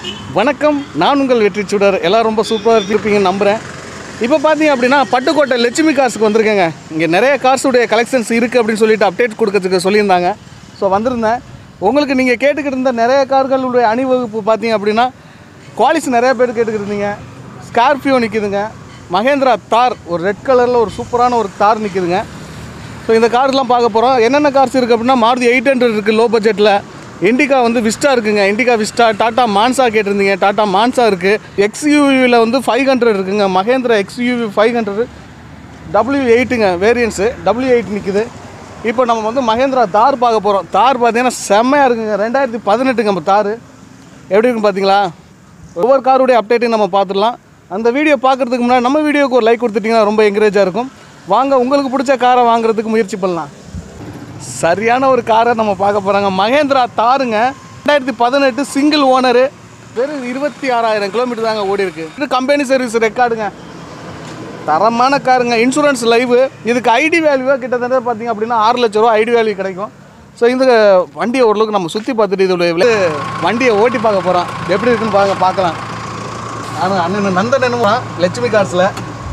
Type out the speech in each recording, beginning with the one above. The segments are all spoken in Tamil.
வணக்கம் நான் உங்கள் வெற்றி சுடர் எல்லாம் ரொம்ப சூப்பராக இருப்பீங்கன்னு நம்புகிறேன் இப்போ பார்த்தீங்க அப்படின்னா பட்டுக்கோட்டை லட்சுமி கார்ஸுக்கு வந்திருக்கேங்க இங்கே நிறைய கார்ஸுடைய கலெக்ஷன்ஸ் இருக்குது அப்படின்னு சொல்லிட்டு அப்டேட் கொடுக்கறதுக்கு சொல்லியிருந்தாங்க ஸோ வந்திருந்தேன் உங்களுக்கு நீங்கள் கேட்டுக்கிட்டு இருந்த நிறைய கார்களுடைய அணிவகுப்பு பார்த்தீங்க அப்படின்னா குவாலிஸ் நிறைய பேர் கேட்டுக்கிட்டு இருந்தீங்க ஸ்கார்பியோ நிற்குதுங்க மகேந்திரா தார் ஒரு ரெட் கலரில் ஒரு சூப்பரான ஒரு தார் நிற்குதுங்க ஸோ இந்த கார்லாம் பார்க்க போகிறோம் என்னென்ன கார்ஸ் இருக்குது அப்படின்னா மாருதி எயிட் ஹண்ட்ரட் இருக்குது லோ பட்ஜெட்டில் இண்டிகா வந்து விஸ்டா இருக்குங்க இண்டிகா விஸ்டா டாட்டா மான்சா கேட்டிருந்தீங்க டாட்டா மான்சா இருக்குது எக்ஸ்யூவியில் வந்து ஃபைவ் ஹண்ட்ரட் இருக்குங்க Mahindra XUV five hundred W எயிட்டுங்க வேரியன்ஸு டபிள்யூ எயிட் நிற்குது இப்போ நம்ம வந்து மகேந்திரா தார் பார்க்க போகிறோம் தார் பார்த்தீங்கன்னா செம்மையாக இருக்குங்க ரெண்டாயிரத்தி பதினெட்டுங்க நம்ம தார் எப்படி இருக்குன்னு பார்த்தீங்களா ஒவ்வொரு காருடைய அப்டேட்டையும் நம்ம பார்த்துடலாம் அந்த வீடியோ பார்க்குறதுக்கு முன்னாடி நம்ம வீடியோக்கு ஒரு லைக் கொடுத்துட்டிங்கன்னா ரொம்ப என்கரேஜாக இருக்கும் வாங்க உங்களுக்கு பிடிச்ச காரை வாங்குறதுக்கு முயற்சி பண்ணலாம் சரியான ஒரு காரை நம்ம பார்க்க போகிறாங்க மகேந்திரா தாருங்க ரெண்டாயிரத்தி பதினெட்டு சிங்கிள் ஓனரு வெறும் இருபத்தி ஆறாயிரம் கிலோமீட்டர் தாங்க ஓடி இருக்கு இது கம்பெனி சர்வீஸ் ரெக்கார்டுங்க தரமான காருங்க இன்சூரன்ஸ் லைவு இதுக்கு ஐடி வேல்யூவாக கிட்டத்தட்ட பார்த்தீங்க அப்படின்னா ஆறு லட்ச ரூபா ஐடி வேல்யூ கிடைக்கும் ஸோ இந்த வண்டியை ஓரளவுக்கு நம்ம சுற்றி பார்த்துட்டு இதோட விலை வண்டியை ஓட்டி பார்க்க போகிறோம் எப்படி இருக்குன்னு பாருங்க பார்க்கலாம் நான் அண்ணன் நந்தன் என்னமா லட்சுமி கார்ஸில்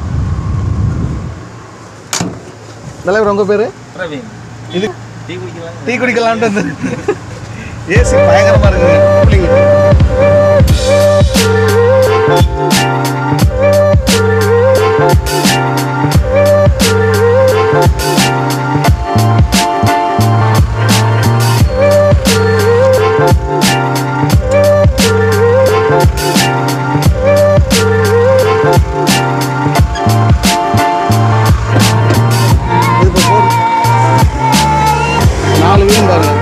தலைவர் உங்கள் பேர் பிரவீன் இது டீ குடிக்கலாம் டீ குடிக்கலான்ட்டு வந்து ஏசி பயங்கரமா இருக்குது கூலிங் இது இப்போ போதும். நாலு வீடும் பாருங்க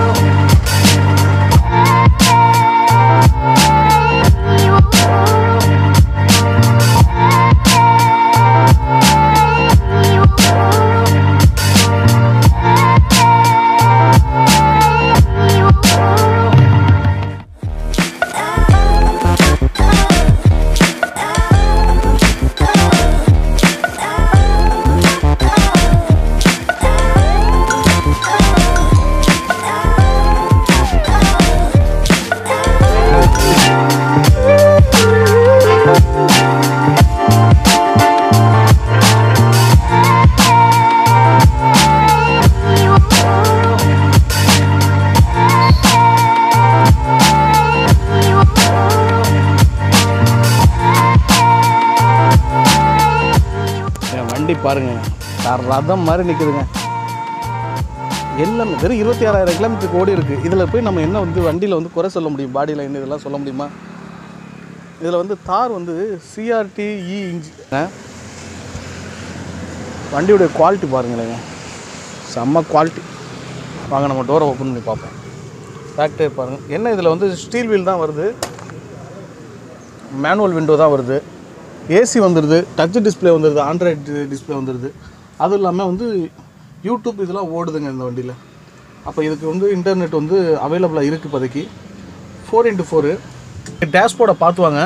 என் வண்டி பாருங்க சார் ரதம் மாதிரி நிற்குதுங்க எல்லாமே வெறும் இருபத்தி ஆறாயிரம் கிலோமீட்டருக்கு ஓடி இருக்குது இதில் போய் நம்ம என்ன வந்து வண்டியில் வந்து குறை சொல்ல முடியும் பாடி லைன் இதெல்லாம் சொல்ல முடியுமா இதில் வந்து தார் வந்து சிஆர்டி இ இன்ஜின் வண்டியுடைய குவாலிட்டி பாருங்களேங்க செம்ம குவாலிட்டி வாங்க நம்ம டோரை ஓப்பன் பண்ணி பார்ப்போம் ஃபேக்டரி பாருங்கள் என்ன இதில் வந்து ஸ்டீல் வீல் தான் வருது மேனுவல் விண்டோ தான் வருது ஏசி வந்துடுது டச் டிஸ்ப்ளே வந்துடுது ஆண்ட்ராய்டு டிஸ்ப்ளே வந்துடுது அதுவும் இல்லாமல் வந்து யூடியூப் இதெல்லாம் ஓடுதுங்க இந்த வண்டியில் அப்போ இதுக்கு வந்து இன்டர்நெட் வந்து அவைலபிளாக இருக்குது இப்போதைக்கு ஃபோர் இன்ட்டு ஃபோரு டேஷ்போர்டை பார்த்து வாங்க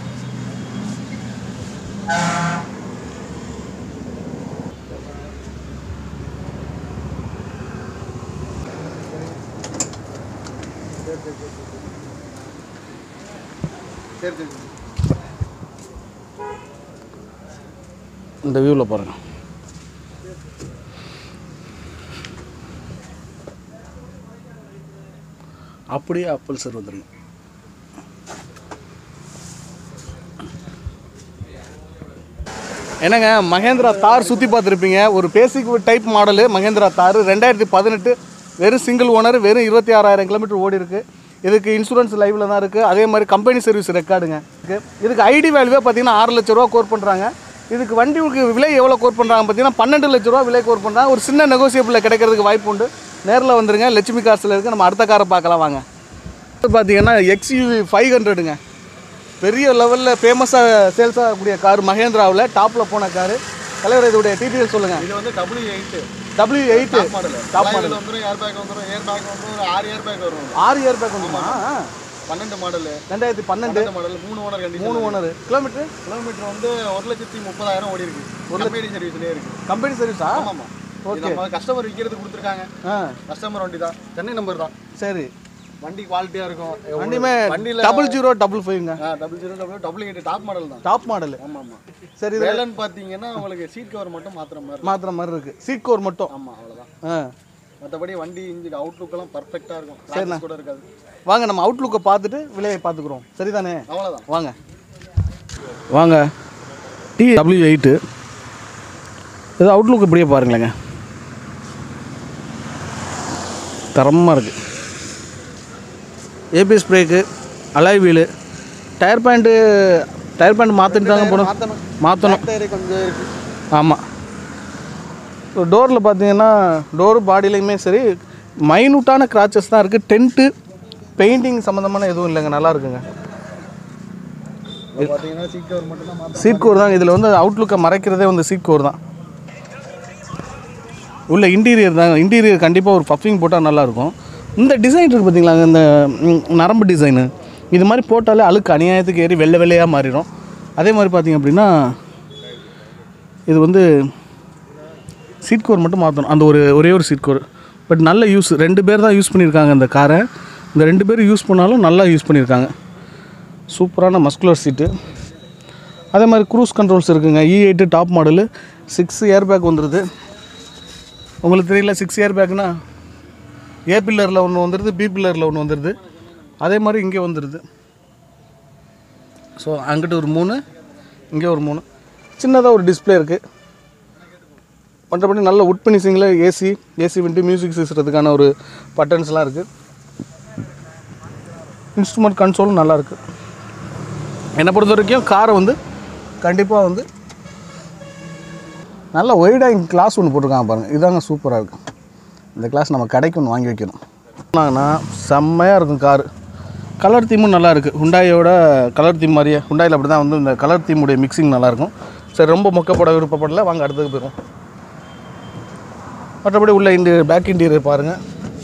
இந்த வியூவில் பாருங்கள் அப்படியே அப்பல் சார் வந்துருங்க என்னங்க மகேந்திரா தார் சுற்றி பார்த்துருப்பீங்க ஒரு பேசிக் டைப் மாடலு மகேந்திரா தார் ரெண்டாயிரத்தி பதினெட்டு வெறும் சிங்கிள் ஓனர் வெறும் இருபத்தி ஆறாயிரம் கிலோமீட்டர் ஓடி இருக்கு இதுக்கு இன்சூரன்ஸ் லைவில் தான் இருக்குது அதே மாதிரி கம்பெனி சர்வீஸ் ரெக்கார்டுங்க இருக்கு. இதுக்கு ஐடி வேல்யூவே பார்த்தீங்கன்னா ஆறு லட்ச ரூபா கோர் பண்ணுறாங்க இதுக்கு வண்டிக்கு விலை எவ்வளோ கோர் பண்ணுறாங்க பார்த்தீங்கன்னா பன்னெண்டு லட்ச ரூபா விலை கோர் பண்ணுறாங்க ஒரு சின்ன நெகோசியபிளில் கிடைக்கிறதுக்கு வாய்ப்பு உண்டு நேரில் வந்துருங்க லட்சுமி காசில் இருக்குது நம்ம அடுத்த காரை பார்க்கலாம் வாங்க இது பார்த்தீங்கன்னா எக்ஸ்யூவி ஃபைவ் ஹண்ட்ரடுங்க பெரிய லெவலில் ஃபேமஸாக சேல்ஸ் ஆகக்கூடிய கார் மகேந்திராவில் டாப்பில் போன காரு தலைவர் இதோடைய டீட்டெயில் சொல்லுங்கள் இது வந்து W eight W eight model top top model model வந்துரும் ஏர் பேக் வந்துரும் ஏர் பேக் வந்துரும் ஒரு ஆறு ஏர் பேக் வரும் ஆறு இயர் பேக் வந்துமா பன்னெண்டு மாடல் ரெண்டாயிரத்தி பன்னெண்டு பன்னெண்டு மாடல் மூணு ஓனர் கண்டிஷன் மூணு ஓனர் கிலோமீட்டர் கிலோமீட்டர் வந்து ஒரு லட்சத்தி முப்பதாயிரம் ஓடி இருக்கு ஒரு கம்பெனி சர்வீஸ்லயே இருக்கு கம்பெனி சர்வீஸா ஆமாமா இது நம்ம கஸ்டமர் விற்கிறது கொடுத்துருக்காங்க ஆ கஸ்டமர் வண்டி தான் சென்னை நம்பர் தான் சரி வண்டி குவாலிட்டியா இருக்கும் வண்டியுமே வண்டியில டபுள் ஜீரோ டபுள் ஃபைவ்ங்க double zero double double eight top model தான் டாப் மாடல் ஆமா ஆமா சரி இது வேலைன்னு பாத்தீங்கன்னா உங்களுக்கு சீட் கவர் மட்டும் மாத்துற மாதிரி இருக்கும். மாத்திர மாதிரி இருக்கு சீட் கவர் மட்டும் ஆமா அவ்வளவுதான் ஆ மற்றபடி வண்டி இன்ஜின் அவுட்லுக் எல்லாம் பர்ஃபெக்டா இருக்கும் Scratches கூட இருக்காது வாங்க நம்ம அவுட்லுக்கை பார்த்துட்டு விலையை பார்த்துக்குறோம் சரிதானே அவ்வளவுதான் வாங்க வாங்க டி டபிள்யூ எயிட்டு இது அவுட்லுக் இப்படியே பாருங்களேங்க தரமாக இருக்குது ABS brake alloy wheel tyre பேண்ட்டு டயர் பேண்ட் மாற்றிட்டு தாங்க போகணும் மாத்தணும் மாற்றணும் டயரு கொஞ்சம் இருக்கு ஆமாம் டோரில் பார்த்தீங்கன்னா டோரு பாடியிலையுமே சரி மைனூட்டான கிராச்சஸ் தான் இருக்குது டென்ட்டு பெயிண்டிங் சம்மந்தமான எதுவும் இல்லைங்க நல்லா இருக்குங்க இப்போ பாத்தீங்கன்னா சீட் கவர் மட்டும் தான் மாத்தணும் சீட் கோர் தான் இதில் வந்து அவுட்லுக்கை மறைக்கிறதே வந்து சீட் கோர் தான் உள்ள இன்டீரியர் தான் இன்டீரியர் கண்டிப்பாக ஒரு பஃபிங் போட்டால் நல்லாயிருக்கும் இந்த டிசைன் இருக்குது பார்த்தீங்களா இந்த ம், நரம்பு டிசைனு இது மாதிரி போட்டாலே அழுக்கு அநியாயத்துக்கு ஏறி வெள்ளை வெள்ளையாக மாறிடும் அதே மாதிரி பார்த்தீங்க அப்படின்னா இது வந்து சீட் கோர் மட்டும் மாற்றணும் அந்த ஒரு ஒரே ஒரு சீட் கோர் பட் நல்ல யூஸ் ரெண்டு பேர் தான் யூஸ் பண்ணியிருக்காங்க இந்த காரை இந்த ரெண்டு பேர் யூஸ் பண்ணாலும் நல்லா யூஸ் பண்ணியிருக்காங்க சூப்பரான மஸ்குலர் சீட்டு அதே மாதிரி க்ரூஸ் கண்ட்ரோல்ஸ் இருக்குங்க E eight top model six air bag வந்துடுது உங்களுக்கு தெரியல சிக்ஸ் இயர் பேக்னா ஏ பில்லரில் ஒன்று வந்துடுது பி பில்லரில் ஒன்று வந்துடுது அதே மாதிரி இங்கே வந்துடுது ஸோ அங்கிட்ட ஒரு மூணு இங்கே ஒரு மூணு சின்னதாக ஒரு டிஸ்ப்ளே இருக்குது மற்றபடி நல்ல உட் ஃபினிஷிங்கில் ஏசி ஏசி விண்டு மியூசிக் சிஸ்டத்துக்கான ஒரு பட்டன்ஸ்லாம் இருக்குது இன்ஸ்ட்ருமெண்ட் கன்சோலும் நல்லா இருக்குது என்னை பொறுத்த வரைக்கும் காரை வந்து கண்டிப்பாக வந்து நல்ல ஒய்டாக கிளாஸ் ஒன்று போட்டிருக்காங்க பாருங்கள் இதாங்க சூப்பராக இருக்கும் இந்த கிளாஸ் நம்ம கடைக்கு ஒன்று வாங்கி வைக்கணும் சொன்னாங்கன்னா செம்மையாக இருக்கும் காரு கலர் தீமும் நல்லா இருக்குது ஹுண்டாயோட கலர் தீம் மாதிரியே ஹுண்டாயில் அப்படி தான் வந்து இந்த கலர் தீமுடைய மிக்சிங் நல்லாயிருக்கும் சரி ரொம்ப மொக்கப்பட விருப்பப்படல வாங்க அடுத்தது போயிடும் மற்றபடி உள்ள இன்டீரியர் பேக் இன்டீரியர் பாருங்கள்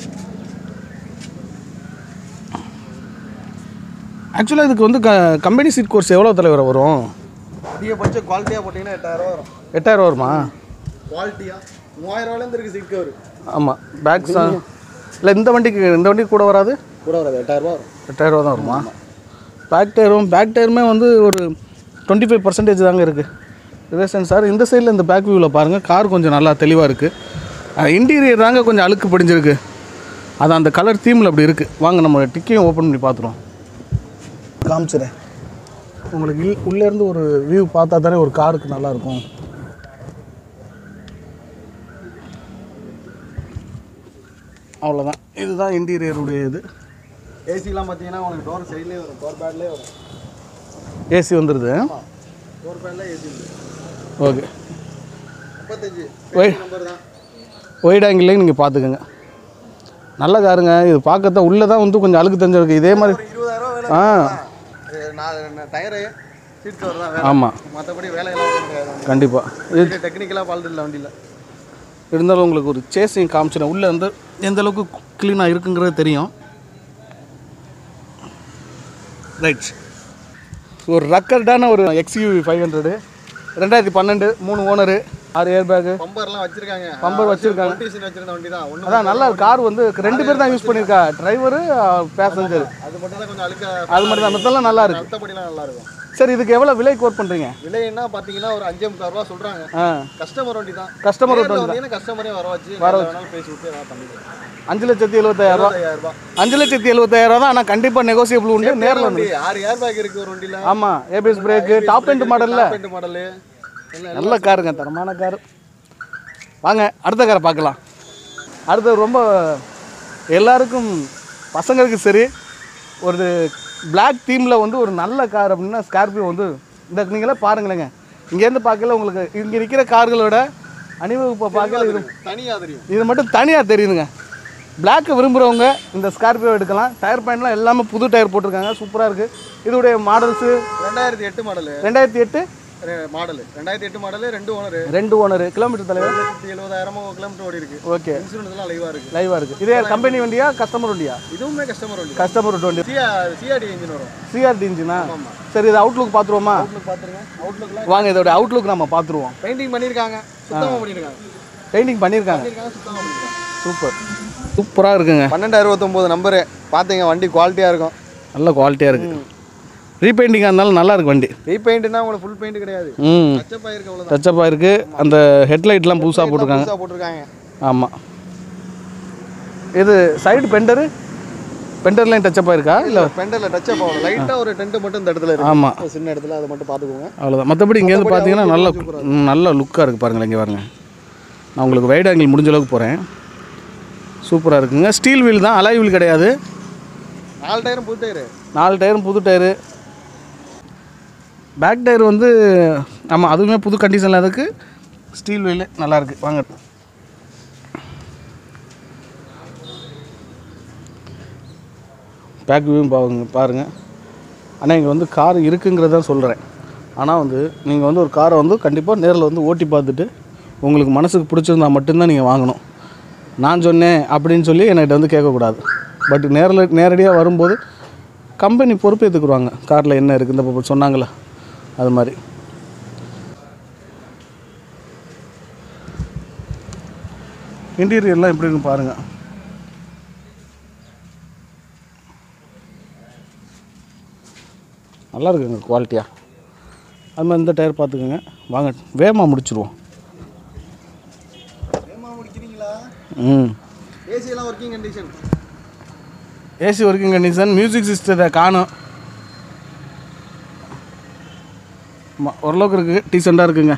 ஆக்சுவலாக இதுக்கு வந்து க கம்பெனி சீட் கோர்ஸ் எவ்வளோ தலைவர் வரும் அதிகபட்சம் குவாலிட்டியாக போட்டிங்கன்னா எட்டாயிரம் ரூபா வரும் எட்டாயிரம் வருமா குவாலிட்டியாக மூவாயிரம் ரூபாயிலேருந்து இருக்குது சீட் கவர் ஆமாம் பேக்ஸ் இல்லை இந்த வண்டிக்கு இந்த வண்டிக்கு கூட வராது கூட வராது எட்டாயிரம் ரூபா வரும் எட்டாயிரம் ரூபா தான் வருமா பேக் டயரும் பேக் டயருமே வந்து ஒரு டுவெண்ட்டி ஃபைவ் பர்சன்டேஜ் தாங்க இருக்குது ரிவேஷன் சார் இந்த சைடில் இந்த பேக் வியூவில் பாருங்கள் கார் கொஞ்சம் நல்லா தெளிவாக இருக்குது இன்டீரியர் தாங்க கொஞ்சம் அழுக்கு படிஞ்சிருக்கு அது அந்த கலர் தீமில் அப்படி இருக்குது வாங்க நம்ம டிக்கையும் ஓப்பன் பண்ணி பார்த்துருவோம் காமிச்சிடுறேன் உங்களுக்கு இல் உள்ளேருந்து ஒரு வியூ பார்த்தா தானே ஒரு காருக்கு நல்லாயிருக்கும் அவ்வளோதான் இதுதான் இன்டீரியருடைய இது ஏசிலாம் பார்த்தீங்கன்னா உங்களுக்கு டோர் சைட்லேயே வரும் டோர் பேட்லேயே வரும் ஏசி வந்துடுது டோர் பேட்ல ஏசி ఉంది ஓகே முப்பத்தஞ்சு ஒய் நம்பர் தான் ஒயிட் ஆங்கிள்லேயும் நீங்கள் பார்த்துக்கோங்க நல்ல காருங்க இது பார்க்கத்தான் உள்ளே தான் வந்து கொஞ்சம் அழுக்கு தெரிஞ்சிருக்கு இதே மாதிரி ஒரு இருபதாயிரம் வேலை ஆ நான் டயரு சீட் கவர் தான் வேலை ஆமாம் மற்றபடி வேலையெல்லாம் ஒண்ணும் கிடையாது கண்டிப்பாக இது டெக்னிக்கலாக ஃபால்ட் இல்லை வண்டியில் இருந்தாலும் உங்களுக்கு ஒரு சேஸையும் காமிச்சிடும் உள்ளே வந்து எந்த அளவுக்கு க்ளீனாக இருக்குங்கிறது தெரியும் ரைட் ஒரு ரெக்கர்டான ஒரு எக்ஸ்யூவி ஃபைவ் ஹண்ட்ரடு ரெண்டாயிரத்தி பன்னெண்டு மூணு ஓனரு ஆறு ஏர் பேக்கு பம்பர்லாம் வச்சிருக்காங்க பம்பர் வச்சிருக்காங்க. கண்டிஷன் வச்சிருந்த வண்டி தான் ஒன்றும் அதான் நல்லா கார் வந்து ரெண்டு பேர் தான் யூஸ் பண்ணியிருக்கா டிரைவரு பேசஞ்சர் அது மட்டும் தான் கொஞ்சம் அழுக்க அது மட்டும் தான் மற்றெல்லாம் நல்லா இருக்கு மற்றபடிலாம் நல்லா இருக்கும் சரி இதுக்கு எவ்வளோ விலை கோட் பண்ணுறீங்க விலைன்னா பார்த்தீங்கன்னா ஒரு அஞ்சே முக்கால் ரூபா சொல்கிறாங்க ஆ கஸ்டமர் வண்டி தான் கஸ்டமர் நேர்ல வந்தீங்கன்னா கஸ்டமரே வர வச்சு வர வேணாலும் பேசி விட்டு ஏதாவது பண்ணிக்கலாம் அஞ்சு லட்சத்தி எழுபத்தாயிரம் ரூபா ஐயாயிரம் ரூபாய் அஞ்சு லட்சத்தி எழுபத்தாயிரம் ரூபா தான் ஆனால் கண்டிப்பாக நெகோசியபிள் உண்டு நேரில் வந்து வண்டி ஆறு ஏர் பேக் இருக்கு ஒரு வண்டியில் ஆமாம் ஏபிஎஸ் பிரேக்கு டாப் எண்ட் மாடலில் ரெண்டு மாடலு எல்லாம் நல்ல காருங்க தரமான காரு வாங்க அடுத்த காரை பார்க்கலாம் அடுத்து ரொம்ப எல்லாருக்கும் பசங்களுக்கு சரி ஒரு Black தீமில் வந்து ஒரு நல்ல கார் அப்படின்னா ஸ்கார்பியோ வந்து இந்த நீங்களே பாருங்களேங்க இங்கேருந்து பார்க்கல உங்களுக்கு இங்கே இருக்கிற கார்களோட அணிவகுப்பை பார்க்கல இது தனியாக தெரியும் இது மட்டும் தனியாக தெரியுதுங்க பிளாக்கை விரும்புகிறவங்க இந்த ஸ்கார்பியோ எடுக்கலாம் டயர் பாயிண்ட்லாம் எல்லாமே புது டயர் போட்டிருக்காங்க சூப்பராக இருக்குது இதோடைய மாடல்ஸு ரெண்டாயிரத்தி எட்டு மாடலு ரெண்டாயிரத்தி எட்டு மாடலு ரெண்டாயிரத்தி எட்டு மாடலு ரெண்டு ஓனரு ரெண்டு ஓனர் கிலோமீட்டர் தலைவர் ஒரு லட்சத்தி எழுபதாயிரமோ கிலோமீட்டர் ஓடி இருக்கு ஓகே இன்சூரன்ஸ் எல்லாம் லைவா இருக்கு லைவாக இருக்குது இதே கம்பெனி வண்டியா கஸ்டமர் வண்டியா இதுவுமே கஸ்டமர் வண்டி கஸ்டமர் வண்டி சிஆ சிஆர்டி இன்ஜின் வரும் சிஆர்டி இன்ஜினா சரி இது அவுட்லுக் பார்த்துருவோமா அவுட்லுக் பார்த்துருங்க அவுட்லுக்லாம் வாங்க இதோட அவுட்லுக் நம்ம பார்த்துருவோம் பெயிண்டிங் பண்ணியிருக்காங்க சுத்தமாக பண்ணியிருக்காங்க பெயிண்டிங் பண்ணியிருக்காங்க பண்ணியிருக்காங்க சுத்தமாக பண்ணியிருக்காங்க சூப்பர் சூப்பராக இருக்குங்க பன்னெண்டு அறுபத்தொம்போது நம்பரு பார்த்தீங்க வண்டி குவாலிட்டியாக இருக்கும் நல்ல குவாலிட்டியாக இருக்குது ரீபெயிண்டிங்காக இருந்தாலும் நல்லா இருக்கு வண்டி ரீபெயிண்ட்னா உங்களுக்கு ஃபுல் பெயிண்ட் கிடையாது ம் டச்சப் ஆயிருக்கு அவ்வளோதான் டச்சப்பாக இருக்குது அந்த ஹெட்லைட்லாம் புதுசாக போட்டிருக்காங்க புதுசாக போட்டிருக்காங்க ஆமாம் இது சைடு பெண்டரு பெண்டர்லையும் டச்சப்பாக இருக்கா இல்லை பெண்டரில் டச்சப் ஆகல லைட்டாக ஒரு டென்ட் மட்டும் இந்த இடத்துல இருக்கு ஆமாம் ஒரு சின்ன இடத்துல அதை மட்டும் பார்த்துக்கோங்க அவ்வளோதான் மற்றபடி இங்கேருந்து பார்த்தீங்கன்னா நல்ல ம், நல்ல லுக்காக இருக்குது பாருங்களேன் இங்கே பாருங்க நான் உங்களுக்கு வைட் ஆங்கிள் முடிஞ்ச அளவுக்கு போகிறேன் சூப்பராக இருக்குங்க ஸ்டீல் வீல் தான் அலாய் வீல் கிடையாது நாலு டயரும் புது டயரு நாலு டயரும் புது டயரு பேக் டயர் வந்து ஆமாம் அதுவுமே புது கண்டிஷனில் இருக்குது ஸ்டீல் வீல் நல்லா இருக்கு வாங்க பேக் வியூவும் பாருங்க பாருங்கள் ஆனால் இங்கே வந்து கார் இருக்குங்கிறத சொல்கிறேன் ஆனால் வந்து நீங்கள் வந்து ஒரு காரை வந்து கண்டிப்பாக நேரில் வந்து ஓட்டி பார்த்துட்டு உங்களுக்கு மனசுக்கு பிடிச்சிருந்தா மட்டும்தான் நீங்கள் வாங்கணும் நான் சொன்னேன் அப்படின்னு சொல்லி என்கிட்ட வந்து கேட்கக்கூடாது பட் நேரில் நேரடியாக வரும்போது கம்பெனி பொறுப்பு ஏற்றுக்குருவாங்க காரில் என்ன இருக்குது இந்த இப்போ சொன்னாங்களே அது மாதிரி இன்டீரியர்லாம் எப்படி இருக்குன்னு பாருங்கள் நல்லா இருக்குங்க குவாலிட்டியாக அது மாதிரி இந்த டயர் பார்த்துக்கோங்க வாங்க வேகமாக முடிச்சிருவோம் ஏமா முடிக்கிறீங்களா ம் ஏசியெல்லாம் working condition AC working condition music சிஸ்டத்தை காணும் ஆமாம் ஓரளவுக்கு இருக்குது டீசெண்டாக இருக்குங்க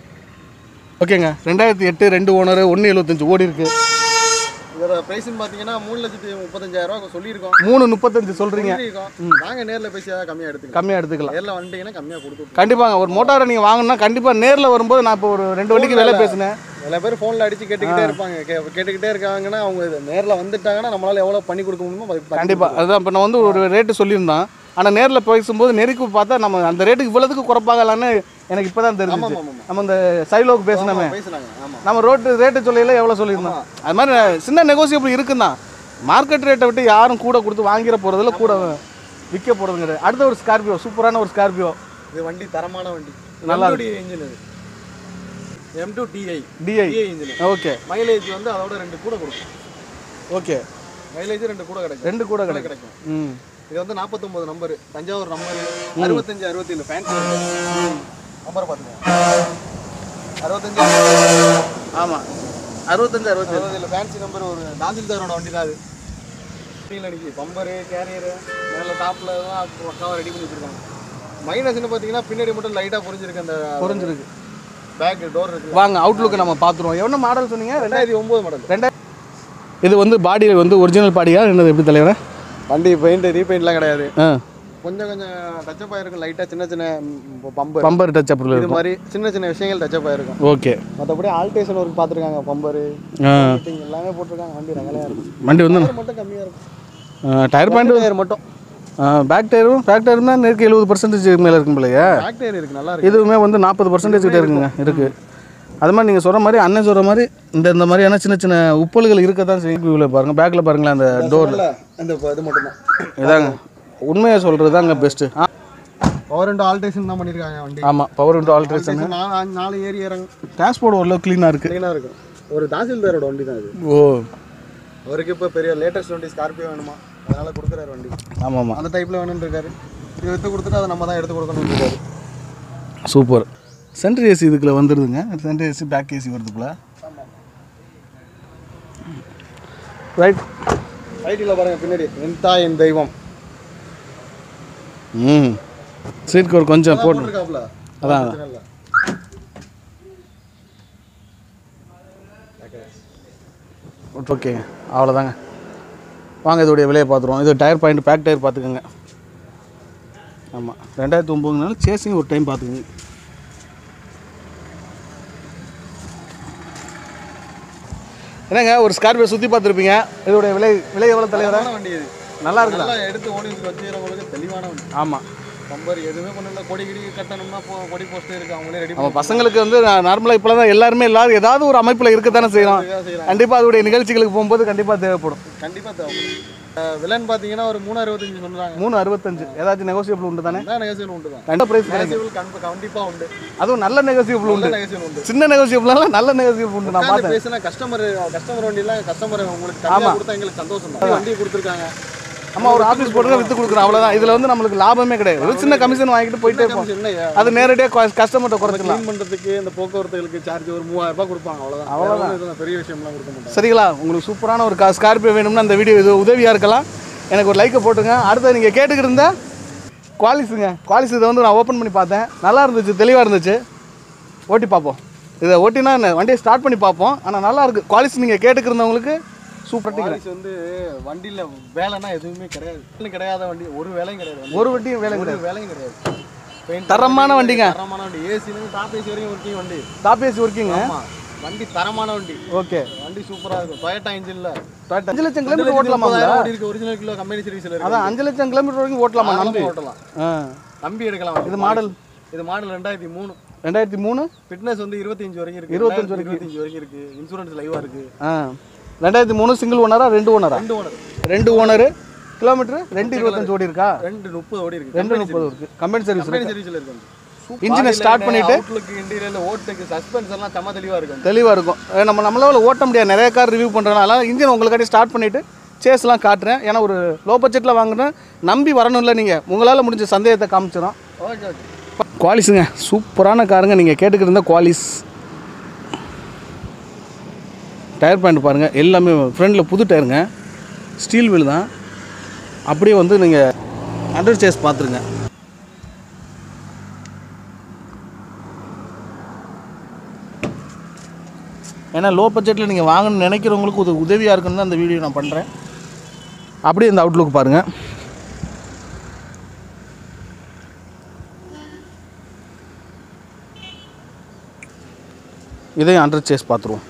ஓகேங்க ரெண்டாயிரத்தி எட்டு ரெண்டு ஓனர் ஒன்று எழுபத்தஞ்சு ஓடி இருக்கு இதோட ப்ரைஸ்னு பார்த்தீங்கன்னா மூணு லட்சத்தி முப்பத்தஞ்சாயிரம் ரூபா சொல்லியிருக்கோம் மூணு முப்பத்தஞ்சு சொல்கிறீங்க சொல்லியிருக்கோம் வாங்க நேரில் பேசி ஏதாவது கம்மியாக எடுத்துக்கலாம் கம்மியாக எடுத்துக்கலாம் நேரில் வந்துட்டீங்கன்னா கம்மியாக கொடுத்து கண்டிப்பாங்க ஒரு மோட்டாரை நீங்கள் வாங்கினா கண்டிப்பாக நேரில் வரும்போது நான் இப்போ ஒரு ரெண்டு வண்டிக்கு விலை பேசினேன் நிறைய பேர் ஃபோனில் அடிச்சு கேட்டுக்கிட்டே இருப்பாங்க கே- கேட்டுக்கிட்டே இருக்காங்கன்னா அவங்க இது நேரில் வந்துட்டாங்கன்னா நம்மளால எவ்வளோ பண்ணி கொடுக்க முடியுமோ அது பண்ணி கண்டிப்பாக அதுதான் இப்போ நான் வந்து ஒரு ரேட்டு சொல்லியிருந்தேன் ஆனால் நேரில் பேசும்போது நெருக்கி பார்த்தா நம்ம அந்த ரேட்டுக்கு இவ்வளோதுக்கு குறைப்பாங்களான்னு எனக்கு இப்போ தான் தெரிஞ்சிச்சு ஆமாம் ஆமாம் நம்ம இந்த சைலோக்கு பேசினோமே பேசுனாங்க ஆமாம் நம்ம ரோட்டு ரேட்டு சொல்லையில எவ்வளோ சொல்லியிருந்தோம் அது மாதிரி சின்ன நெகோசியபிள் இருக்குதான் மார்க்கெட் ரேட்டை விட்டு யாரும் கூட கொடுத்து வாங்கிற போகிறதில்ல கூட விற்க போகிறது கிடையாது அடுத்த ஒரு ஸ்கார்பியோ சூப்பரான ஒரு ஸ்கார்பியோ இது வண்டி தரமான வண்டி நல்லா நல்லா இன்ஜின் இது M two DI DI DI engine okay mileage வந்து அதோட ரெண்டு கூட கொடுக்கும் ஓகே மைலேஜ் ரெண்டு கூட கிடைக்கும் ரெண்டு கூட கிடைக்கும் கிடைக்கும் ம் இது வந்து நாற்பத்தொம்பது நம்பர் தஞ்சாவூர் நம்பர் அறுபத்தஞ்சு அறுபத்தேழு ஃபேன்சி நம்பர் பார்த்துக்கோங்க அறுபத்தஞ்சு ஆமாம் அறுபத்தஞ்சு அறுபத்தி அறுபத்தேழு ஃபேன்சி நம்பர் ஒரு தாசில்தாரோட வண்டி தான் அது கீழே அடிக்கி பம்பரு கேரியரு மேலே டாப்பில் தான் பக்காவாக ரெடி பண்ணி வச்சிருக்காங்க மைனஸ்னு பார்த்தீங்கன்னா பின்னாடி மட்டும் லைட்டாக புரிஞ்சிருக்கு அந்த குறைஞ்சிருக்கு பேக் டோர் இருக்கு வாங்க அவுட்லுக்கு நம்ம பார்த்துருவோம் எவ்வளோ மாடல் சொன்னீங்க ரெண்டாயிரத்தி ஒம்பது மாடல் ரெண்டாயிரம் இது வந்து பாடி வந்து ஒரிஜினல் பாடியா என்னது எப்படி தலைவரே வண்டி பெயிண்ட் ரீபெயிண்ட்லாம் கிடையாது ஆ கொஞ்சம் கொஞ்சம் டச்சப் ஆயிருக்கும் லைட்டாக சின்ன சின்ன பம்பர் பம்பர் டச் அப்புறம் இது மாதிரி சின்ன சின்ன விஷயங்கள் டச்சப் ஆயிருக்கும் ஓகே மற்றபடி ஆல்டேஷன் ஒர்க் பார்த்துருக்காங்க பம்பரு ஆ ஃபிட்டிங் எல்லாமே போட்டிருக்காங்க வண்டி ரகலையாக இருக்கும் வண்டி வந்து டயர் மட்டும் கம்மியாக இருக்கும் டயர் பாயிண்ட் டயர் மட்டும் பேக் டயரும் பேக் டயரும் தான் நெருக்கி எழுபது பர்சன்டேஜ் மேலே இருக்கும் போலையா பேக் டயர் இருக்கு நல்லா இருக்கு இதுவுமே வந்து நாற்பது பர்சன்டேஜ் கிட்டே இருக்குங்க இருக்குது அது மாதிரி நீங்கள் சொல்கிற மாதிரி அண்ணன் சொல்கிற மாதிரி இந்த இந்த மாதிரியான சின்ன சின்ன உப்பல்கள் இருக்க தான் செய்யும் வியூவில் பாருங்கள் பேக்கில் பாருங்களேன் அந்த டோர் இல்ல, இந்த இப்ப இது மட்டும் தான் இதாங்க உண்மையை சொல்கிறது தாங்க பெஸ்ட்டு பவர் அண்ட் ஆல்டேஷன் தான் பண்ணியிருக்காங்க வண்டி ஆமாம் பவர் இன்ட்டு ஆல்ட்ரேஷன் Alteration நாலு நாலு ஏறி இறங்கும் டிரான்ஸ்போர்ட் ஓரளவு க்ளீனாக இருக்குது க்ளீனாக இருக்கும் ஒரு தாசில்தாரோட வண்டி தான் இது ஓ அவருக்கு இப்போ பெரிய லேட்டஸ்ட் வண்டி ஸ்கார்பியோ வேணுமா அதனால கொடுக்குறாரு வண்டி ஆமாம் ஆமாம் அந்த டைப்பில் வேணும்னு இருக்காரு இது எடுத்து கொடுத்துட்டு அதை நம்ம தான் எடுத்து கொடுக்கணும்னு இருக்காரு சூப்பர் சென்ட்ரு ஏசி இதுக்குள்ள வந்துடுதுங்க சென்ட்ரு ஏசி பேக் ஏசி வருதுக்குள்ள ரைட் ஐடியில் பாருங்க பின்னாடி என் தாய் என் தெய்வம் ம் சீட் கவர் கொஞ்சம் போட்டு போட்டிருக்காப்ல அதான் பிரச்சனை இல்லை ஓகேங்க அவ்வளோதாங்க வாங்க இதோடைய விலையை பார்த்துருவோம் இது டயர் பாயிண்ட் பேக் டயர் பார்த்துக்கோங்க ஆமாம் ரெண்டாயிரத்தி ஒம்போதுனால சேசிங் ஒரு டைம் பார்த்துக்கோங்க என்னங்க ஒரு ஸ்கார்பியோ சுற்றி பார்த்துருப்பீங்க இதோடைய விலை விலை எவ்வளோ தலைவரா தரமான வண்டி இது நல்லா இருக்குல்ல நல்லா எடுத்து ஓடி வச்சுக்கிறவங்களுக்கு தெளிவான வண்டி ஆமாம் பம்பர் எதுவுமே பண்ணல கொடி கிடி கட்டணும்னா போ- கொடி போஸ்ட் இருக்கு அவங்களே ரெடி நம்ம பசங்களுக்கு வந்து நார்மலாக இப்போ தான் எல்லாருமே எல்லாரும் ஏதாவது ஒரு அமைப்பில் இருக்க தானே செய்கிறோம் பண்ணி செய்யலாம் கண்டிப்பாக அதோடைய நிகழ்ச்சிகளுக்கு போகும்போது கண்டிப்பாக தேவைப்படும் கண்டிப்பாக தேவைப்படும் விலன் பார்த்தீங்கன்னா ஒரு மூணு அறுபத்தஞ்சு சொல்றாங்க மூணு அறுபத்தஞ்சு ஏதாச்சும் நெகோசியபிள் உண்டு தானே தான் நெகசியல் உண்டு தான் ரெண்டு ப்ரைஸ் கிடைக்கும் நெகசியபிள் கண்டிப்பா கண்டிப்பா உண்டு அதுவும் நல்ல நெகோசியபிள் உண்டு நெகசியல் உண்டு சின்ன நெகோசியபிளால நல்ல நெகோசியபிள் உண்டு நான் உட்கார்ந்து பார்த்தேன் பேசினா கஸ்டமர் கஸ்டமர் வண்டிலாம் கஸ்டமர் உங்களுக்கு கம்மியாக கொடுத்தா எங்களுக்கு சந்தோஷம் தான் வண்டி கொடுத்துருக்காங்க அம்மா ஒரு ஆஃபீஸ் போட்டு வித்து கொடுக்குறோம் அவ்வளோதான் இதில் வந்து நம்மளுக்கு லாபமே கிடையாது ஒரு சின்ன கமிஷன் வாங்கிட்டு போயிட்டே இருப்போம் என்ன அது நேரடியாக கஸ்டமர்கிட்ட குறைச்சிக்கலாம் க்ளீன் பண்றதுக்கு இந்த போக்குவரத்துகளுக்கு சார்ஜ் ஒரு மூவாயிரம் ரூபாய் கொடுப்பாங்க அவ்வளவுதான் அவ்வளவுதான் இதுதான் பெரிய விஷயம்லாம் கொடுக்க மாட்டாங்க சரிங்களா உங்களுக்கு சூப்பரான ஒரு கா ஸ்கார்பியோ வேணும்னா அந்த வீடியோ இது உதவியாக இருக்கலாம் எனக்கு ஒரு லைக்கை போட்டுங்க அடுத்து நீங்கள் கேட்டுக்கிட்டு இருந்த குவாலிஸுங்க குவாலிஸ் இதை வந்து நான் ஓப்பன் பண்ணி பார்த்தேன் நல்லா இருந்துச்சு தெளிவாக இருந்துச்சு ஓட்டி பார்ப்போம் இதை ஓட்டினா என்ன வண்டியை ஸ்டார்ட் பண்ணி பார்ப்போம் ஆனால் நல்லா இருக்கு குவாலிஸ் நீங்கள் கேட்டுக்கிட்டு இருந்தவங்களுக்கு சூப்பர் பாலிஸ் வந்து வண்டியில வேலைன்னா எதுவுமே கிடையாது வேலை கிடையாத வண்டி ஒரு வேலையும் கிடையாது வண்டி. ஒரு வண்டியும் வேலை ஒரு வேலையும் கிடையாது Paint தரமான வண்டிங்க தரமான வண்டி ஏசிலேருந்து டாப் ஏசி வரைக்கும் ஒர்க்கிங் வண்டி டாப் ஏசி ஒர்க்கிங்க ஆமா வண்டி தரமான வண்டி ஓகே வண்டி சூப்பரா இருக்கும் டொயட்டா இன்ஜின்ல அஞ்சு லட்சம் கிலோமீட்டர் ஓட்டலாமாங்களா ஓடி இருக்கு ஒரிஜினல் கிலோ கம்பெனி சர்வீஸ்ல இருக்கு அதான் அஞ்சு லட்சம் கிலோமீட்டர் வரைக்கும் ஓட்டலாமா நம்பி தாராளமா ஓட்டலாம் ஆ நம்பி எடுக்கலாம் வண்டி. இது மாடல் இது மாடல் ரெண்டாயிரத்தி மூணு ரெண்டாயிரத்தி மூணு ஃபிட்னஸ் வந்து இருபத்தஞ்சு வரைக்கும் இருக்கு இருபத்தஞ்சு இருபத்தஞ்சு வரைக்கும் இருக்கு இன்சூரன்ஸ் லைவா இருக்கு ஆ ரெண்டாயிரத்தி மூணு சிங்கிள் ஓனரா ரெண்டு ஓனரா ரெண்டு ஓனர் ரெண்டு ஓனரு கிலோமீட்டர் ரெண்டு இருபத்தஞ்சு ஓடி இருக்கா ரெண்டு முப்பது ஓடி இருக்கு ரெண்டு முப்பது இருக்கு கம்பெனி சர்வீஸ் கம்பெனி சர்வீஸ்ல இருக்கு இன்ஜினை ஸ்டார்ட் பண்ணிட்டு அவுட்லுக் இன்டீரியர்ல ஓட்டுக்கு சஸ்பென்ஸ் எல்லாம் செம்ம தெளிவா இருக்கு தெளிவாக இருக்கும் அஹ் நம்ம நம்மளால ஓட்ட முடியாது நிறைய கார் ரிவ்யூ பண்ணுறதுனால இன்ஜின் உங்களுக்காட்டி ஸ்டார்ட் பண்ணிவிட்டு சேஸ்லாம் காட்டுறேன் ஏன்னா ஒரு லோ பட்ஜெட்டில் வாங்குறேன் நம்பி வரணும்ல நீங்கள் உங்களால் முடிஞ்ச சந்தேகத்தை காமிச்சிடும் ஓகே ஓகே குவாலிஸுங்க சூப்பரான காருங்க நீங்கள் கேட்டுக்கிட்டு இருந்த குவாலிஸ் டயர் பாயிண்ட் பாருங்கள் எல்லாமே ஃப்ரண்டில் புது டயருங்க ஸ்டீல் வீல் தான் அப்படியே வந்து நீங்கள் அண்டர் சேஸ் பார்த்துருங்க ஏன்னா லோ பட்ஜெட்டில் நீங்கள் வாங்கணும்னு நினைக்கிறவங்களுக்கு ஒரு உதவியாக இருக்குன்னு தான் அந்த வீடியோ நான் பண்ணுறேன் அப்படியே இந்த அவுட்லுக் பாருங்கள் இதையும் அண்டர் சேஸ் பார்த்துருவோம்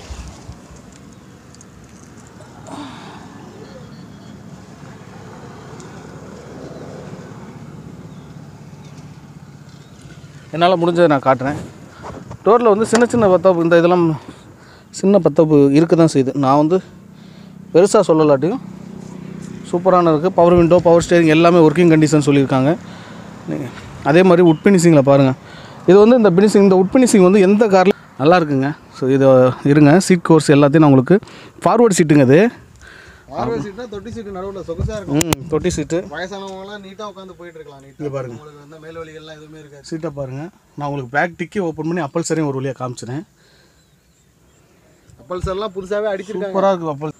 என்னால் முடிஞ்சதை நான் காட்டுறேன் டோரில் வந்து சின்ன சின்ன பத்தப்பு இந்த இதெல்லாம் சின்ன பத்தப்பு இருக்க தான் செய்யுது நான் வந்து பெருசாக சொல்லலாட்டியும் சூப்பரான இருக்குது பவர் விண்டோ பவர் ஸ்டேரிங் எல்லாமே ஒர்க்கிங் கண்டிஷன் சொல்லியிருக்காங்க நீங்கள் அதே மாதிரி உட் ஃபினிஷிங்கில் பாருங்கள் இது வந்து இந்த ஃபினிஷிங் இந்த உட் ஃபினிஷிங் வந்து எந்த காரில் நல்லா இருக்குங்க ஸோ இது இருங்க சீட் கோர்ஸ் எல்லாத்தையும் நான் உங்களுக்கு ஃபார்வர்டு சீட்டுங்க இது ஆர்வே சீட்னா தொட்டி சீட்டு நடுவுல சொகுசா இருக்கும் ம் தொட்டி சீட்டு வயசானவங்க எல்லாம் நீட்டா உட்காந்து போயிட்டு இருக்கலாம் நீட்டா பாருங்க உங்களுக்கு வந்து மேல் வலிகள்லாம் எதுவுமே இருக்காது சீட்டை பாருங்கள் நான் உங்களுக்கு பேக் டிக்கி ஓப்பன் பண்ணி அப்பல் சரியும் ஒரு வழியாக காமிச்சினேன் அப்பல்ஸ் எல்லாம் புதுசாவே அடிச்சிருக்காங்க சூப்பராக இருக்குது அப்பல்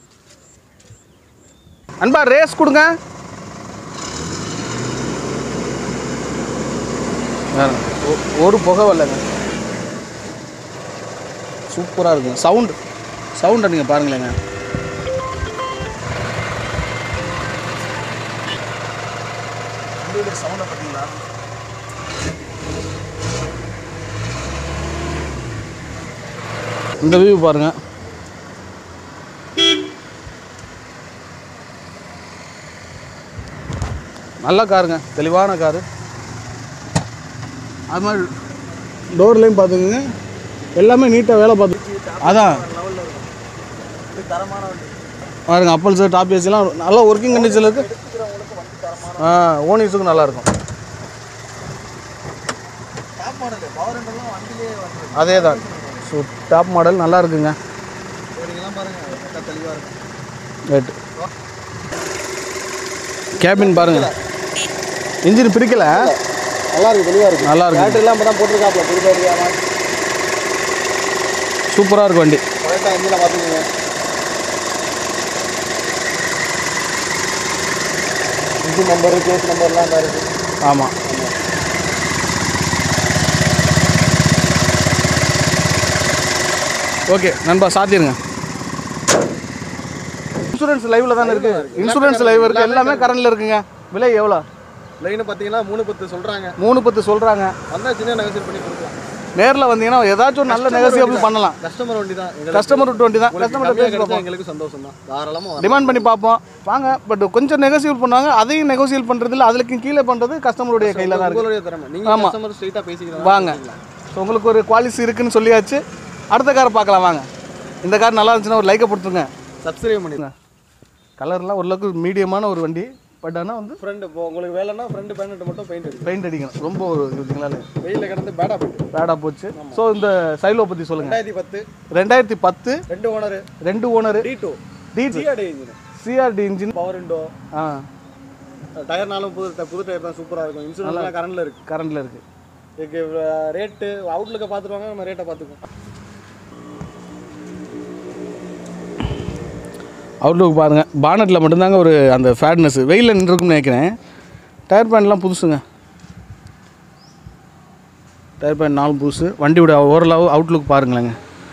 அன்பா ரேஸ் கொடுங்க பாருங்க. ஒ- ஒரு புகை வரலங்க சூப்பராக இருக்குங்க சவுண்டு சவுண்டை நீங்கள் பாருங்களேங்க சவுண்டை பார்த்தீங்களா இந்த வியூ பாருங்க நல்ல காருங்க தெளிவான காரு அது மாதிரி டோர்லேயும் பார்த்துக்குங்க எல்லாமே நீட்டாக வேலை பார்த்து அதான் தரமான வண்டி பாருங்க அப்பல் சார் டாப் ஏசிலாம் நல்லா ஒர்க்கிங் கண்டிஷனில் இருக்கு ஆ ஓனிஸுக்கும் நல்லா இருக்கும் டாப் மாடல் பவர் எல்லாம் வண்டியிலே வந்து அதே தான் ஸோ டாப் மாடல் நல்லா இருக்குங்க போறீங்கலாம் பாருங்க பக்கா தெளிவா இருக்கும் ரைட்டு கேபின் பாருங்க இன்ஜின் பிரிக்கல நல்லா இருக்கு தெளிவா இருக்கு நல்லா இருக்கு பேட்டரி எல்லாம் தான் போட்டுருக்காப்ல புது பேட்டரியாம சூப்பராக இருக்கு வண்டி டொயட்டா இன்ஜினை பார்த்துக்கோங்க இன்ஜின் நம்பரு கேஸ் நம்பர்லாம் தான் இருக்கு ஆமாம் ஓகே நண்பா சாத்திருங்க இன்சூரன்ஸ் லைவ்ல தானே இருக்கு இன்சூரன்ஸ் லைவ் இருக்கு எல்லாமே கரண்ட்ல இருக்குங்க விலை எவ்வளோ லைனை பார்த்தீங்கன்னா மூணு பத்து சொல்றாங்க மூணு பத்து சொல்றாங்க வந்தா சின்ன நெகோசியேட் பண்ணி கொடுக்கலாம் நேரில் வந்தீங்கன்னா ஏதாச்சும் ஒரு நல்ல நெகோசியபிள் பண்ணலாம் கஸ்டமர் வண்டி தான் எங்களுக்கு கஸ்டமர் டுவெண்ட்டி தான் உங்களுக்கு கஸ்டமர் கம்மியா பேசி கிடைச்சா எங்களுக்கு சந்தோஷம் தான் தாராளமா வரலாம். டிமாண்ட் பண்ணி பார்ப்போம் வாங்க பட் கொஞ்சம் நெகோசியபிள் பண்ணுவாங்க அதையும் நெகோசியபிள் பண்ணுறதுல அதுக்கு கீழே பண்ணுறது கஸ்டமருடைய கையில் தான் இருக்கு உங்களுடைய திறமை நீங்க ஆமா. கஸ்டமர் ஸ்ட்ரைட்டா பேசிக்கலாம் வாங்க ஸோ உங்களுக்கு ஒரு குவாலிட்டி இருக்குன்னு சொல்லியாச்சு அடுத்த காரை பார்க்கலாம் வாங்க இந்த கார் நல்லா இருந்துச்சுன்னா ஒரு லைக்கை போட்டுருங்க சப்ஸ்கிரைப் பண்ணிடுங்க கலர்லாம் ஓரளவுக்கு மீடியமான ஒரு வண்டி பட் ஆனால் வந்து ஃப்ரெண்டு இப்போ உங்களுக்கு வேலைன்னா ஃப்ரெண்டு பேனட் மட்டும் பெயிண்ட் அடிக்கும் பெயிண்ட் அடிக்கணும் ரொம்ப ஒரு இதுங்களா வெயிலில் கிடந்து பேடா போயிட்டு பேடாக போச்சு ஸோ இந்த சைலோ பற்றி சொல்லுங்கள் ரெண்டாயிரத்தி பத்து ரெண்டாயிரத்தி பத்து ரெண்டு ஓனரு ரெண்டு owner D two D CRD engine CRD engine power window ஆ டயர்னாலும் புது ட- புது டயர் தான் சூப்பராக இருக்கும் இன்சூரன்ஸ்லாம் கரண்டில் இருக்கு கரண்டில் இருக்குது இதுக்கு ரேட்டு அவுட்லுக்கை பார்த்துருவாங்க நம்ம ரேட்டை பார்த்துக்குவோம் அவுட்லுக் பாருங்கள் பானட்டில் மட்டும்தாங்க ஒரு அந்த ஃபேட்னஸ் வெயிலில் நின்றுருக்கும்னு நினைக்கிறேன் டயர் பேண்ட்லாம் புதுசுங்க டயர் பேண்ட் நாலு புதுசு வண்டியோட ஓரளவு அவுட்லுக் பாருங்களேங்க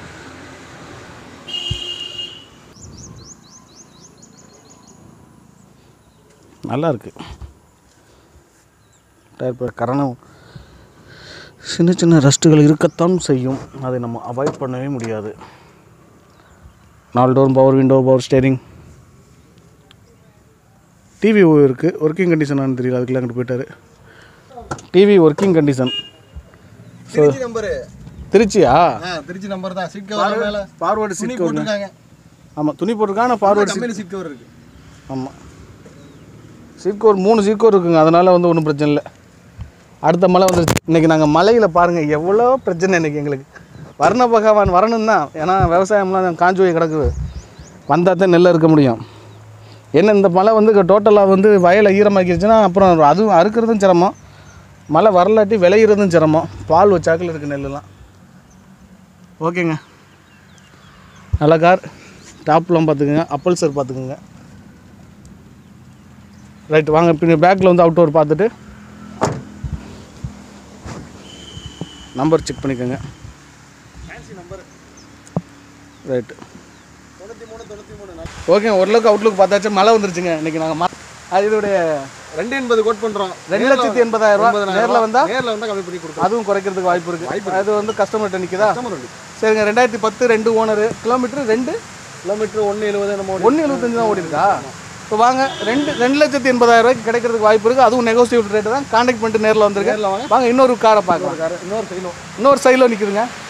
நல்லா இருக்கு டயர் பேண்ட் கரணம் சின்ன சின்ன ரஸ்ட்டுகள் இருக்கத்தான் செய்யும் அதை நம்ம அவாய்ட் பண்ணவே முடியாது நாலு door power window power steering TV இருக்குது ஒர்க்கிங் கண்டிஷனானு தெரியல அதுக்குள்ள அங்கிட்டு போயிட்டாரு TV working condition Trichy number திருச்சியா ஆ திருச்சி நம்பர் தான் சீட் கவர் மேலே ஃபார்வர்டு துணி சீட் கவர் போட்டிருக்காங்க ஆமாம் துணி போட்டிருக்கான forward seat company seat cover இருக்கு ஆமாம் சீட் கவர் மூணு சீட் கவர் இருக்குங்க அதனால் வந்து ஒன்றும் பிரச்சனை இல்லை அடுத்த மழை வந்துருச்சு இன்றைக்கி நாங்கள் மலையில் பாருங்கள் எவ்வளோ பிரச்சனை இன்றைக்கி எங்களுக்கு வர்ண பகவான் வரணும் தான் ஏன்னா விவசாயம்லாம் காஞ்சு போய் கிடக்குது வந்தால் தான் நெல்லை இருக்க முடியும் என்ன இந்த மழை வந்து டோட்டலாக வந்து வயலை ஈரமாக்கிருச்சுன்னா அப்புறம் அதுவும் அறுக்கிறதும் சிரமம் மழை வரலாட்டி விளையிறதும் சிரமம் பால் வச்சாக்கில் இருக்குது நெல்லுலாம் ஓகேங்க நல்ல கார் டாப்லாம் பார்த்துக்குங்க அப்பல்சர் பார்த்துக்குங்க ரைட் வாங்க பின்ன பேக்கில் வந்து அவுட்டோர் பார்த்துட்டு நம்பர் செக் பண்ணிக்கோங்க நம்பர் ரைட்டு தொண்ணூற்றி மூணு தொண்ணூற்றி மூணு ஓகே ஓரளவுக்கு அவுட்லுக் பார்த்தாச்சு மழை வந்துருச்சுங்க இன்றைக்கி நாங்கள் ம அது இதோடைய ரெண்டு எண்பது கோட் பண்ணுறோம் ரெண்டு லட்சத்தி எண்பதாயிரம் ரூபா நேரில் வந்தால் நேரில் வந்தால் கம்மி பண்ணி கொடுக்குறோம் அதுவும் குறைக்கிறதுக்கு வாய்ப்பு இருக்குது அது வந்து கஸ்டமர்கிட்ட நிற்குதா கஸ்டமர் உண்டு சரிங்க ரெண்டாயிரத்தி பத்து ரெண்டு ஓனரு கிலோமீட்டர் ரெண்டு கிலோமீட்டர் ஒன்று எழுபது நம்ம ஒன்று எழுபத்தஞ்சு தான் ஓடி இருக்கா இப்போ வாங்க ரெண்டு ரெண்டு லட்சத்தி எண்பதாயிரம் ரூபாய்க்கு கிடைக்கிறதுக்கு வாய்ப்பு இருக்குது அதுவும் நெகோசியபிள் ரேட்டு தான் கான்டாக்ட் பண்ணிட்டு நேரில் வந்துருங்க நேரில் வாங்க வாங்க இன்னொரு காரை பார்க்கலாம் இன்னொரு சைலும் இன்னொரு சைடில் நிற்குதுங்க